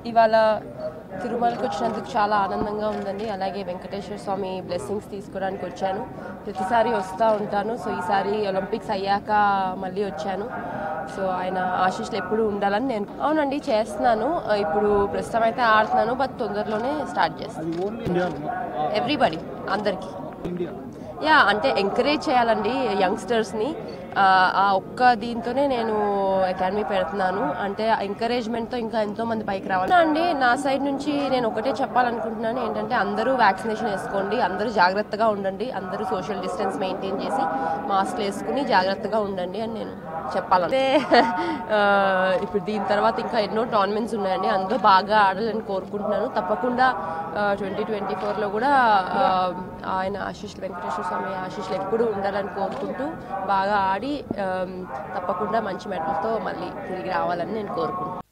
ఇవాళ తిరుమలకి వచ్చినందుకు చాలా ఆనందంగా ఉందండి అలాగే వెంకటేశ్వర స్వామి బ్లెస్సింగ్స్ తీసుకోవడానికి వచ్చాను ప్రతిసారి వస్తూ ఉంటాను సో ఈసారి ఒలింపిక్స్ అయ్యాక మళ్ళీ వచ్చాను సో ఆయన ఆశీస్సులు ఎప్పుడు ఉండాలని నేను అవునండి చేస్తున్నాను ఇప్పుడు ప్రస్తుతం అయితే ఆడుతున్నాను బట్ తొందరలోనే స్టార్ట్ చేస్తాను అది ఓన్లీ ఇండియాలో ఎవ్రీబడి అందరికీ ఇండియా యా అంటే ఎంకరేజ్ చేయాలండి యంగ్స్టర్స్ని ఆ ఆ ఒక్క దీంతోనే నేను అకాడమీ పెడుతున్నాను అంటే ఎంకరేజ్మెంట్తో ఇంకా ఎంతో మంది పైకి రావాలి అండి నా సైడ్ నుంచి నేను ఒకటే చెప్పాలనుకుంటున్నాను ఏంటంటే అందరూ వ్యాక్సినేషన్ వేసుకోండి అందరూ జాగ్రత్తగా ఉండండి అందరూ సోషల్ డిస్టెన్స్ మెయింటైన్ చేసి మాస్క్ వేసుకుని జాగ్రత్తగా ఉండండి అని నేను చెప్పాలంటే ఆ, ఇప్పుడు దీని తర్వాత ఇంకా ఎన్నో టోర్నమెంట్స్ ఉన్నాయండి అందులో బాగా ఆడాలని కోరుకుంటున్నాను తప్పకుండా ట్వంటీ ట్వంటీ ఫోర్లో కూడా ఆ, ఆయన ఆశీస్సులు వెంకటేశ్వర స్వామి ఆశీస్సులు ఎప్పుడూ ఉండాలని కోరుకుంటూ బాగా ఆడి ఆ, తప్పకుండా మంచి మెడల్తో మళ్ళీ తిరిగి రావాలని నేను కోరుకుంటున్నాను